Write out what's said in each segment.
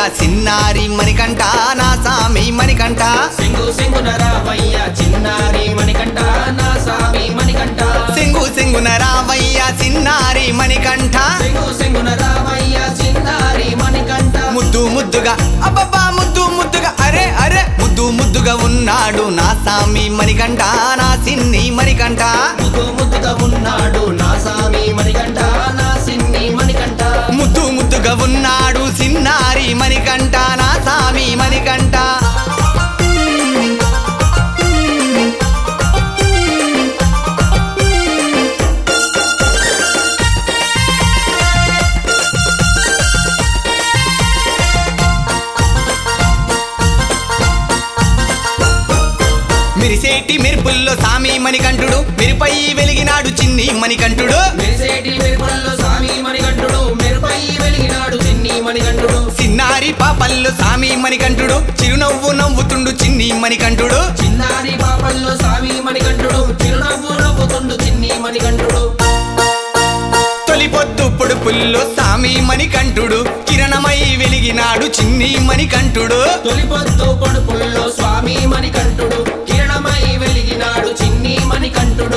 చిన్నారి మణికంఠ నా సామి మణికంఠ సింగు సింగున రావయ్య చిన్నారి మణికంఠ నా సామి మణికంఠ సింగు సింగున రావయ్య చిన్నారి మణికంఠ సింగు సింగున రావయ్య చిన్నారి మణికంఠ ముద్దు ముద్దుగా అబ్బబ్బా ముద్దు ముద్దుగా అరే అరే ముద్దు ముద్దుగా ఉన్నాడు నా సామి మణికంఠ నా సిన్ని మణికంఠ ముద్దు ముద్దుగా ఉన్నాడు నా సామి మణికంఠ నా సిన్ని మణికంఠ ముద్దు ముద్దుగా ఉన్నాడు సిన్నారి మణికంఠ నా సామి మణికంఠ మిరిసేటి మెరుపుల్లో సామి మణికంఠుడు మెరుపై వెలిగినాడు చిన్ని మణికంఠుడు మెరిసేటి మెరుపుల్లో సామి మణికంఠుడు మెరుపై వెలిగినాడు చిన్ని మణికంఠుడు సిన్నారి పాపల్లో సామి మణికంఠుడు చిరునవ్వు నవ్వుతుండు చిన్ని మణికంఠుడు చిన్నారి పాపల్లో సామి మణికంఠుడు చిరునవ్వు నవ్వుతుండు చిన్ని మణికంఠుడు తొలి పొద్దు పొడుపుల్లో సామి మణికంఠుడు కిరణమై వెలిగినాడు చిన్ని మణికంఠుడు తొలిపొద్దు పొడుపుల్లో స్వామి మణికంఠుడు కిరణమై వెలిగినాడు చిన్ని మణికంఠుడు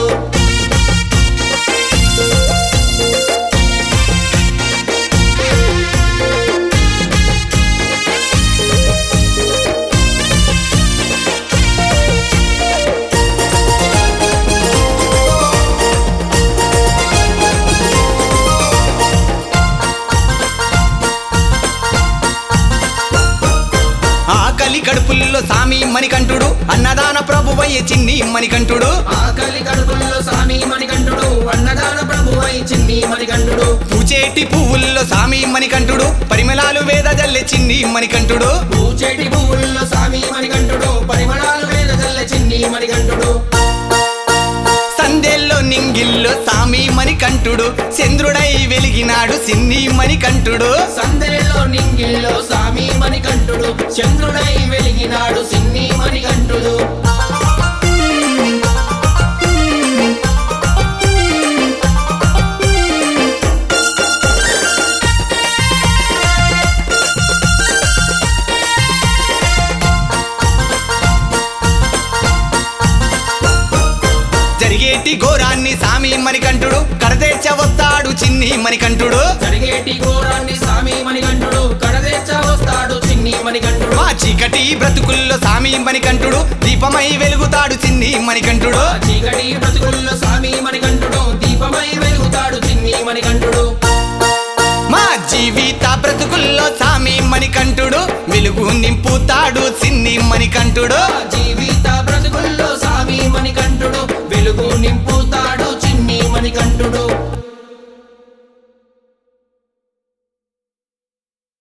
ఆకలి కడుపుల్లో సామి మణికంఠుడు అన్నదాన ప్రభువయ్య చిన్ని మణికంఠుడు ఆకలి కడుపుల్లో స్వామి మణికంఠుడు అన్నదాన ప్రభువై చిన్ని మణికంఠుడు పూచేటి పువ్వుల్లో సామి మణికంఠుడు పరిమళాలు వేద జల్లె చిన్ని మణికంఠుడు పూచేటి పువ్వుల్లో స్వామి మణికంఠుడు పరిమళాలు వేద జల్ల చిన్ని మణికంఠుడు సందెల్లో నింగిల్లో సామి మణికంఠుడు చంద్రుడై వెలిగినాడు సిన్ని మణికంఠుడు సందెలో నింగిల్లో స్వామి మణికంఠుడు చంద్రుడై వెలిగినాడు సిన్ని మణికంఠుడు జరిగేటి ఘోరాన్ని సామి మణికంఠుడు కడతేర్చ వస్తాడు చిన్ని మణికంఠుడు జరిగేటి ఘోరాన్ని స్వామి మణికంఠుడు కడదేచ్చ వస్తాడు చిన్ని మణికంఠుడు మా చీకటి బ్రతుకుల్లో సామి మణికంఠుడు దీపమై వెలుగుతాడు చిన్ని మణికంఠుడు ఆ చీకటి బ్రతుకుల్లో స్వామి మణికంఠుడు దీపమై వెలుగుతాడు చిన్ని మణికంఠుడు మా జీవిత బ్రతుకుల్లో సామి మణికంఠుడు వెలుగు నింపుతాడు సిన్ని మణికంఠుడు ఆ జీవిత